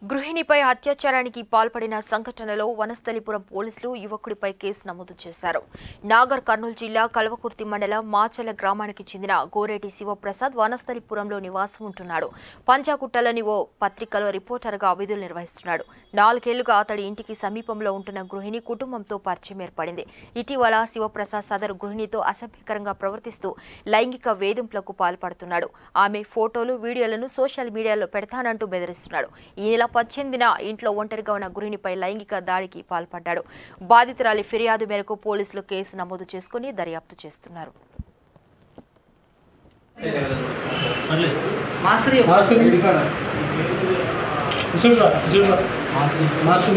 గృహిణిపై అత్యాచారానికి పాల్పడిన సంఘటనలో వనస్థలిపురం పోలీసులు యువకుడిపై కేసు నమోదు చేశారు నాగర్ కర్నూలు జిల్లా కల్వకుర్తి మండలం మాచల గ్రామానికి చెందిన గోరేటి శివప్రసాద్ వనస్థలిపురంలో నివాసం ఉంటున్నాడు పంజాగుట్టలోని ఓ పత్రికలో రిపోర్టర్గా విధులు నిర్వహిస్తున్నాడు నాలుగేళ్లుగా అతడి ఇంటికి సమీపంలో ఉంటున్న గృహిణి కుటుంబంతో పరిచయం ఏర్పడింది ఇటీవల శివప్రసాద్ సదరు గృహిణితో అసభ్యకరంగా ప్రవర్తిస్తూ లైంగిక వేధింపులకు పాల్పడుతున్నాడు ఆమె ఫోటోలు వీడియోలను సోషల్ మీడియాలో పెడతానంటూ బెదిరిస్తున్నాడు ఈ నెల పద్దెనిమిదిన ఇంట్లో ఒంటరిగా ఉన్న గృహిణిపై లైంగిక దాడికి పాల్పడ్డాడు బాధితురాలి ఫిర్యాదు మేరకు పోలీసులు కేసు నమోదు చేసుకుని దర్యాప్తు చేస్తున్నారు మాస్టర్ మాస్టర్ ఇడికాడ చూడరా చూడరా మాస్టర్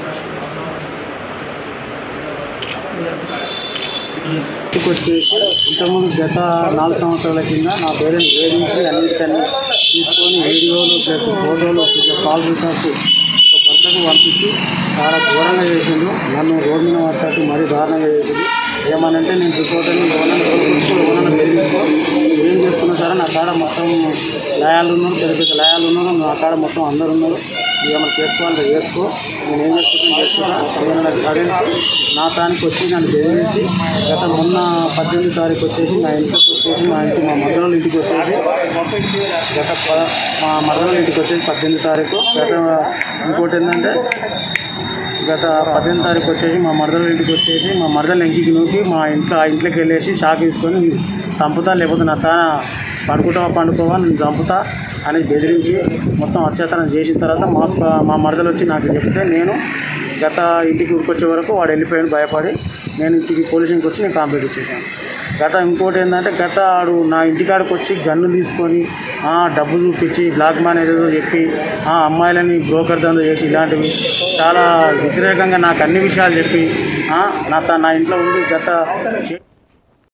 ఇంటికి వచ్చేసి ఇంతకుముందు గత నాలుగు సంవత్సరాల కింద నా పేరెంట్ వేధించి అన్నిటికన్నీ తీసుకొని వీడియోలు ప్లస్ ఫోటోలు ప్లస్ కాల్ రికార్డ్స్ ఒక భర్తకు పంపించి చాలా ఘోరంగా చేసిండు నన్ను రోడ్డు మీద మాట్లాడి మరీ దారుణంగా చేసిండు ఏమనంటే నేను రిపోర్టర్ని ఓనర్ ఓనర్ బెదిరించుకో ఏం చేసుకున్నా సరే నా కాడ మొత్తం లయాలు ఉన్నారు పెద్ద పెద్ద లయాలు ఉన్నారు నా కాడ మొత్తం అందరు ఉన్నారు ఏమైనా చేసుకోవాలంటే చేసుకో నేను ఏం చేసుకుంటాను చేసుకుంటా ఏమైనా అడిగి నా తానికి వచ్చి నన్ను బెదిరించి గత మొన్న పద్దెనిమిది తారీఖు వచ్చేసి మా ఇంటికి వచ్చేసి మా ఇంటి మా మద్దల ఇంటికి వచ్చేసి గత ప- మా మద్దల ఇంటికి వచ్చేసి పద్దెనిమిది తారీఖు గత ఇంకోటి ఏంటంటే గత పద్దెనిమిది తారీఖు వచ్చేసి మా మరదల ఇంటికి వచ్చేసి మా మరదల ఇంటికి నూకి మా ఇంట్లో ఆ ఇంట్లోకి వెళ్ళేసి షాక్ తీసుకొని చంపుతా లేకపోతే నా తా పండుకుంటావా పండుకోవా నేను చంపుతా అని బెదిరించి మొత్తం అత్యాచారం చేసిన తర్వాత మా మా మరదలు వచ్చి నాకు చెప్తే నేను గత ఇంటికి ఉరికొచ్చే వరకు వాడు వెళ్ళిపోయాడు భయపడి నేను ఇంటికి పోలీసుకి వచ్చి నేను కంప్లీట్ ఇచ్చేసాను గత ఇంకోటి ఏంటంటే గత ఆడు నా ఇంటికాడికి వచ్చి గన్ను తీసుకొని ఆ, డబ్బు చూపించి బ్లాక్ మాన్ ఏదేదో చెప్పి ఆ అమ్మాయిలని బ్రోకర్ దంద చేసి ఇలాంటివి చాలా వ్యతిరేకంగా నాకు అన్ని విషయాలు చెప్పి ఆ, నా త- నా ఇంట్లో ఉండి గత చే-